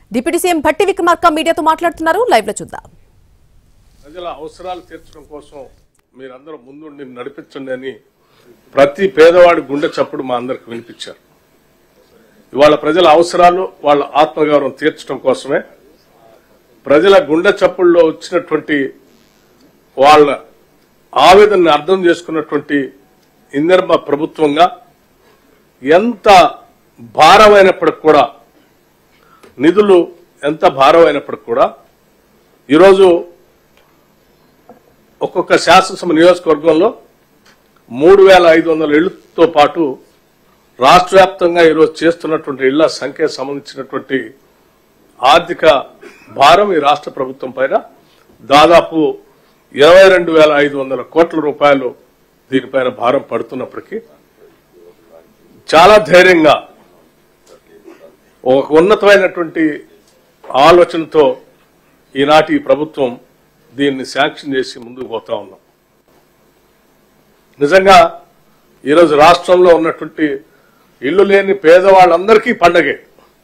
deputy CM Bhatti Vikramarka మీడియాతో మాట్లాడుతున్నారు live లో చూద్దాం ప్రజల అవసరాలు తీర్చడం కోసం మీరందరూ ముందుండి నడిపించండి అని ప్రతి పేదవాడి గుండె చప్పుడు మా అందరికి వినిపించారు ఇవాళ ప్రజల అవసరాలు వాళ్ళ ఆత్మగౌరవం తీర్చడం కోసమే ప్రజల గుండె చప్పుల్లో వచ్చినటువంటి వాళ్ళ ఆవేదనని అర్థం చేసుకున్నటువంటి ఇందిరమ్మ ప్రభుత్వంగా ఎంత భారమైనప్పటికి కూడా నిధులు ఎంత భారమైనప్పటికి కూడా ఈరోజు ఒక్కొక్క శాసనసభ నియోజకవర్గంలో మూడు వేల ఐదు వందల ఇళ్లతో పాటు రాష్ట్ర వ్యాప్తంగా ఈరోజు చేస్తున్నటువంటి ఇళ్ల సంఖ్య సంబంధించినటువంటి ఆర్థిక భారం ఈ రాష్ట్ర ప్రభుత్వం పైన దాదాపు ఇరవై రెండు వేల ఐదు వందల కోట్ల రూపాయలు దీనిపైన భారం పడుతున్నప్పటికీ చాలా ధైర్యంగా ఒక ఉన్నతమైనటువంటి ఆలోచనతో ఈనాటి ఈ ప్రభుత్వం దీన్ని శాంక్షన్ చేసి ముందుకు పోతా ఉన్నాం నిజంగా ఈరోజు రాష్ట్రంలో ఉన్నటువంటి ఇల్లు లేని పేదవాళ్ళందరికీ పండగే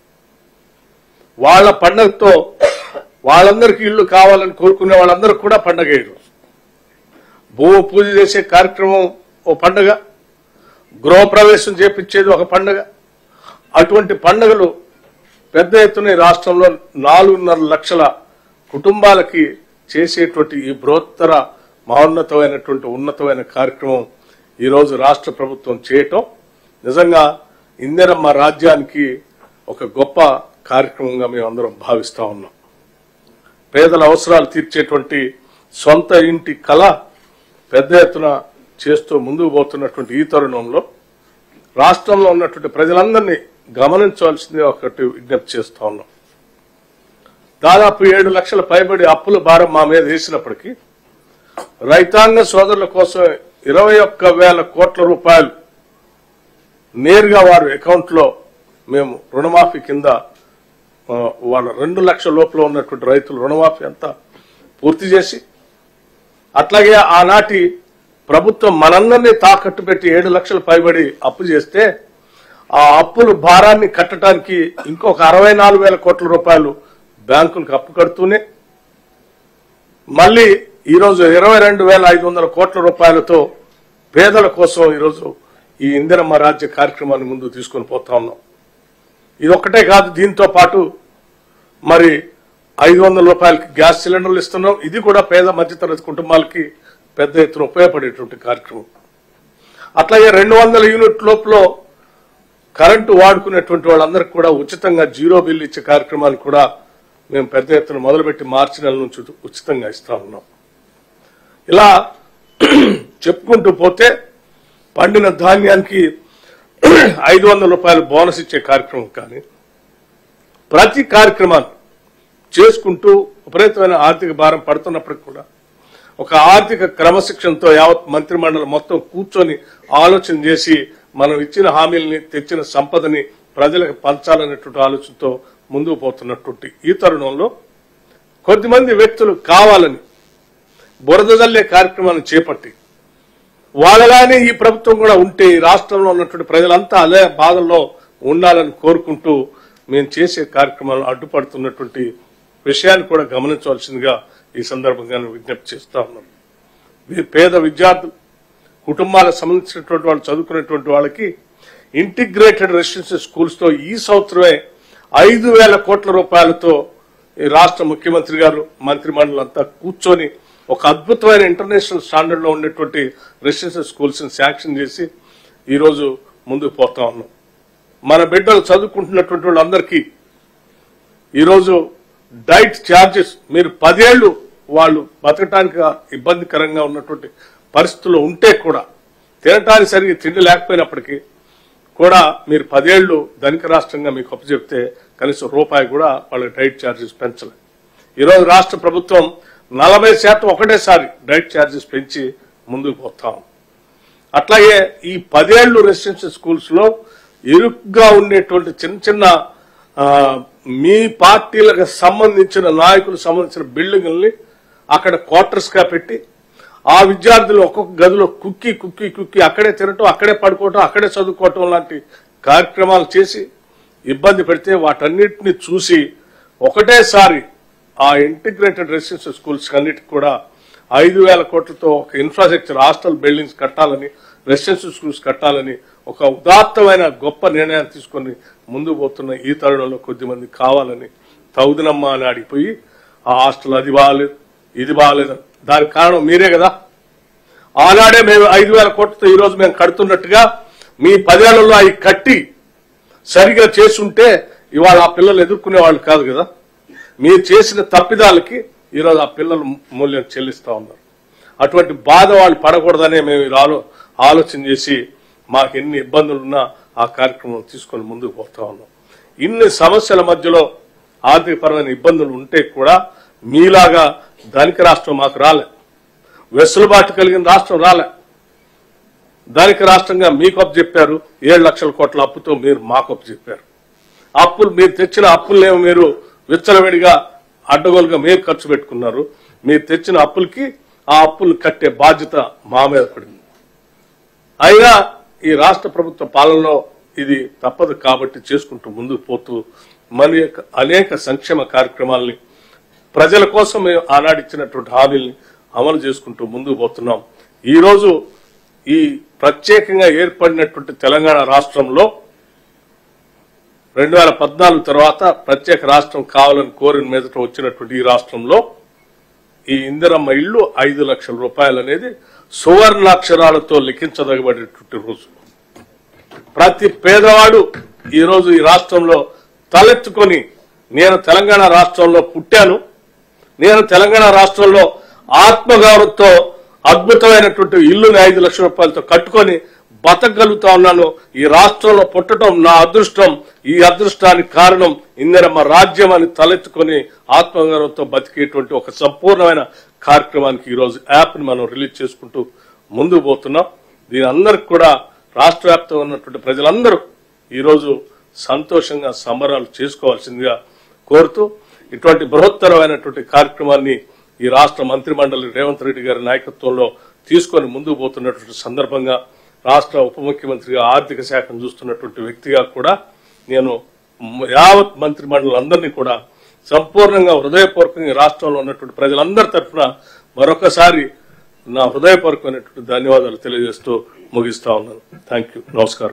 వాళ్ళ పండగతో వాళ్ళందరికీ ఇల్లు కావాలని కోరుకునే వాళ్ళందరికీ కూడా పండగే ఈరోజు భూమి పూజ చేసే కార్యక్రమం ఓ పండగ గృహప్రవేశం చేపించేది ఒక పండగ అటువంటి పండుగలు పెద్ద ఎత్తున ఈ రాష్ట్రంలో నాలుగున్నర లక్షల కుటుంబాలకి చేసేటువంటి ఈ బృహత్తర మహోన్నతమైనటువంటి ఉన్నతమైన కార్యక్రమం ఈరోజు రాష్ట్ర ప్రభుత్వం చేయటం నిజంగా ఇందిరమ్మ రాజ్యానికి ఒక గొప్ప కార్యక్రమంగా మేము అందరం భావిస్తా ఉన్నాం పేదల అవసరాలు తీర్చేటువంటి సొంత ఇంటి కళ పెద్ద ఎత్తున చేస్తూ ముందుకు పోతున్నటువంటి ఈ తరుణంలో రాష్ట్రంలో ఉన్నటువంటి ప్రజలందరినీ గమనించవలసింది ఒకటి విజ్ఞప్తి చేస్తా ఉన్నాం దాదాపు ఏడు లక్షల పైబడి అప్పుల భారం మా మీద వేసినప్పటికీ రైతాంగ సోదరుల కోసం ఇరవై ఒక్క వేల కోట్ల రూపాయలు నేరుగా వారి అకౌంట్లో మేము రుణమాఫీ కింద ఆ, వాళ్ళ రెండు లక్షల లోపల ఉన్నటువంటి రైతులు రుణమాఫీ అంతా పూర్తి చేసి అట్లాగే ఆనాటి ప్రభుత్వం మనందరినీ తాకట్టు పెట్టి ఏడు లక్షల పైబడి అప్పు చేస్తే ఆ అప్పులు భారాన్ని కట్టడానికి ఇంకొక అరవై నాలుగు వేల కోట్ల రూపాయలు బ్యాంకులకు అప్పు కడుతూనే మళ్ళీ ఈరోజు ఇరవై రెండు వేల ఐదు వందల కోట్ల రూపాయలతో పేదల కోసం ఈరోజు ఈ ఇందిరమ్మ రాజ్య కార్యక్రమాన్ని ముందు తీసుకొని పోతా ఉన్నాం ఇది ఒక్కటే కాదు దీంతో పాటు మరి ఐదు వందల రూపాయలకి గ్యాస్ సిలిండర్లు ఇస్తున్నాం ఇది కూడా పేద మధ్యతరగతి కుటుంబాలకి పెద్ద ఎత్తున ఉపయోగపడేటువంటి కార్యక్రమం అట్లాగే రెండు వందల యూనిట్ లోపల కరెంటు వాడుకునేటువంటి వాళ్ళందరికీ కూడా ఉచితంగా జీరో బిల్ ఇచ్చే కార్యక్రమాలు కూడా మేము పెద్ద ఎత్తున మొదలుపెట్టి మార్చి నెల నుంచి ఉచితంగా ఇస్తా ఉన్నాం ఇలా చెప్పుకుంటూ పోతే పండిన ధాన్యానికి ఐదు వందల రూపాయలు బోనస్ ఇచ్చే కార్యక్రమం కానీ ప్రతి కార్యక్రమాన్ని చేసుకుంటూ విపరీతమైన ఆర్థిక భారం పడుతున్నప్పటికి కూడా ఒక ఆర్థిక క్రమశిక్షణతో యావత్ మంత్రిమండలి మొత్తం కూర్చొని ఆలోచన చేసి మనం ఇచ్చిన హామీలని తెచ్చిన సంపదని ప్రజలకు పంచాలనేటువంటి ఆలోచనతో ముందుకు పోతున్నటువంటి ఈ తరుణంలో కొద్దిమంది వ్యక్తులు కావాలని బురద జల్లే కార్యక్రమాన్ని చేపట్టి వాళ్ళలానే ఈ ప్రభుత్వం కూడా ఉంటే ఈ రాష్ట్రంలో ఉన్నటువంటి ప్రజలంతా అదే బాధల్లో ఉండాలని కోరుకుంటూ మేము చేసే కార్యక్రమాలను అడ్డుపడుతున్నటువంటి విషయాన్ని కూడా గమనించవలసిందిగా ఈ సందర్భంగా నేను విజ్ఞప్తి చేస్తా ఉన్నాను వీ- పేద విద్యార్థులు కుటుంబాలకు సంబంధించినటువంటి వాళ్ళు చదువుకునేటువంటి వాళ్ళకి ఇంటిగ్రేటెడ్ రెసిడెన్షియల్ స్కూల్స్ తో ఈ సంవత్సరమే ఐదు వేల కోట్ల రూపాయలతో ఈ రాష్ట్ర ముఖ్యమంత్రి గారు మంత్రి అంతా కూర్చొని ఒక అద్భుతమైన ఇంటర్నేషనల్ స్టాండర్డ్ లో ఉండేటువంటి రెసిడెన్షియల్ స్కూల్స్ ని శాంక్షన్ చేసి ఈ రోజు ముందుకు పోతా ఉన్నాం మన బిడ్డలు చదువుకుంటున్నటువంటి వాళ్ళందరికీ ఈరోజు డైట్ ఛార్జెస్ మీరు పదేళ్లు వాళ్ళు బతకటానికి ఇబ్బందికరంగా ఉన్నటువంటి పరిస్థితుల్లో ఉంటే కూడా తినటానికి సరిగ్గా తిండి లేకపోయినప్పటికీ కూడా మీరు పదేళ్లు ధనిక రాష్ట్రంగా మీకు అప్పచెప్తే కనీసం రూపాయి కూడా వాళ్ళకి డైట్ ఛార్జెస్ పెంచలేదు ఈరోజు రాష్ట్ర ప్రభుత్వం నలభై శాతం ఒకటేసారి డైట్ ఛార్జెస్ పెంచి ముందుకు పోతాం అట్లాగే ఈ పదేళ్లు రెసిడెన్షియల్ స్కూల్స్ లో ఇరుగ్గా ఉండేటువంటి చిన్న చిన్న ఆ, మీ పార్టీలకు సంబంధించిన నాయకులకు సంబంధించిన బిల్డింగుల్ని అక్కడ క్వార్టర్స్ గా పెట్టి ఆ విద్యార్థులు ఒక్కొక్క గదిలో కుక్కి కుక్కి కుక్కి అక్కడే తినటం అక్కడే పడుకోవటం అక్కడే చదువుకోవటం లాంటి కార్యక్రమాలు చేసి ఇబ్బంది పెడితే వాటన్నిటిని చూసి ఒకటేసారి ఆ ఇంటిగ్రేటెడ్ రెసిడెన్షియల్ స్కూల్స్ అన్నిటికి కూడా ఐదు వేల కోట్లతో ఒక ఇన్ఫ్రాస్ట్రక్చర్ హాస్టల్ బిల్డింగ్స్ కట్టాలని రెసిడెన్షియల్ స్కూల్స్ కట్టాలని ఒక ఉదాత్తమైన గొప్ప నిర్ణయాన్ని తీసుకొని ముందుకు పోతున్న ఈ తరుణంలో కొద్దిమంది కావాలని తౌదినమ్మ అని అడిగిపోయి ఆ హాస్టల్ అది బాగాలేదు ఇది బాగాలేదు దానికి కారణం మీరే కదా ఆనాడే మేము ఐదు వేల కోట్లతో ఈ రోజు మేము కడుతున్నట్టుగా మీ పదేళ్లలో అవి కట్టి సరిగా చేసుంటే ఇవాళ ఆ పిల్లలు ఎదుర్కొనే వాళ్ళు కాదు కదా మీరు చేసిన తప్పిదాలకి ఈరోజు ఆ పిల్లలు మూల్యం చెల్లిస్తా ఉన్నారు అటువంటి బాధ వాళ్ళు పడకూడదనే మేము ఈ ఆలో ఆలోచన చేసి మాకు ఎన్ని ఇబ్బందులు ఉన్నా ఆ కార్యక్రమం తీసుకొని ముందుకు పోతా ఉన్నాం ఇన్ని సమస్యల మధ్యలో ఆర్థికపరమైన ఇబ్బందులు ఉంటే కూడా మీలాగా ధనిక రాష్ట్రం మాకు రాలే వెసులుబాటు కలిగిన రాష్ట్రం రాలే ధనిక రాష్ట్రంగా మీకు అప్పు చెప్పారు ఏడు లక్షల కోట్ల అప్పుతో మీరు మాకు అప్పు చెప్పారు అప్పులు మీరు తెచ్చిన అప్పులనేమో మీరు విచ్చలవిడిగా అడ్డగోలుగా మీరు ఖర్చు పెట్టుకున్నారు మీరు తెచ్చిన అప్పులకి ఆ అప్పులు కట్టే బాధ్యత మా మీద పడింది అయినా ఈ రాష్ట్ర ప్రభుత్వ పాలనలో ఇది తప్పదు కాబట్టి చేసుకుంటూ ముందుకు పోతూ మన యొక్క అనేక సంక్షేమ కార్యక్రమాల్ని ప్రజల కోసం మేము ఆనాడు ఇచ్చినటువంటి హామీల్ని అమలు చేసుకుంటూ ముందుకు పోతున్నాం ఈ రోజు ఈ ప్రత్యేకంగా ఏర్పడినటువంటి తెలంగాణ రాష్ట్రంలో రెండు వేల పద్నాలుగు తర్వాత ప్రత్యేక రాష్ట్రం కావాలని కోరిన మీదట వచ్చినటువంటి ఈ రాష్ట్రంలో ఈ ఇందిరమ్మ ఇల్లు ఐదు లక్షల రూపాయలు అనేది సువర్ణాక్షరాలతో లిఖించదగబడేటువంటి రోజు ప్రతి పేదవాడు ఈ రోజు ఈ రాష్ట్రంలో తలెత్తుకొని నేను తెలంగాణ రాష్ట్రంలో పుట్టాను నేను తెలంగాణ రాష్ట్రంలో ఆత్మగౌరవంతో అద్భుతమైనటువంటి ఇల్లుని ఐదు లక్షల రూపాయలతో కట్టుకొని బతకగలుగుతా ఉన్నాను ఈ రాష్ట్రంలో పుట్టడం నా అదృష్టం ఈ అదృష్టానికి కారణం ఇందిరమ్మ రాజ్యం అని తలెత్తుకొని ఆత్మగౌరవంతో బతికేటువంటి ఒక సంపూర్ణమైన కార్యక్రమానికి ఈ రోజు యాప్ ని మనం రిలీజ్ చేసుకుంటూ ముందుకు పోతున్నాం దీని అందరికి కూడా రాష్ట్ర వ్యాప్తంగా ఉన్నటువంటి ప్రజలందరూ ఈ రోజు సంతోషంగా సంబరాలు చేసుకోవాల్సిందిగా కోరుతూ ఇటువంటి బృహత్తరమైనటువంటి కార్యక్రమాన్ని ఈ రాష్ట్ర మంత్రిమండలి రేవంత్ రెడ్డి గారి నాయకత్వంలో తీసుకొని ముందుకు పోతున్నటువంటి సందర్భంగా రాష్ట్ర ఉప ముఖ్యమంత్రిగా ఆర్థిక శాఖను చూస్తున్నటువంటి వ్యక్తిగా కూడా నేను మ- యావత్ మంత్రి అందరినీ కూడా సంపూర్ణంగా హృదయపూర్వకంగా ఈ రాష్ట్రంలో ఉన్నటువంటి ప్రజలందరి తరఫున మరొకసారి నా హృదయపూర్వకమైనటువంటి ధన్యవాదాలు తెలియజేస్తూ ముగిస్తా ఉన్నాను థ్యాంక్ యూ నమస్కారం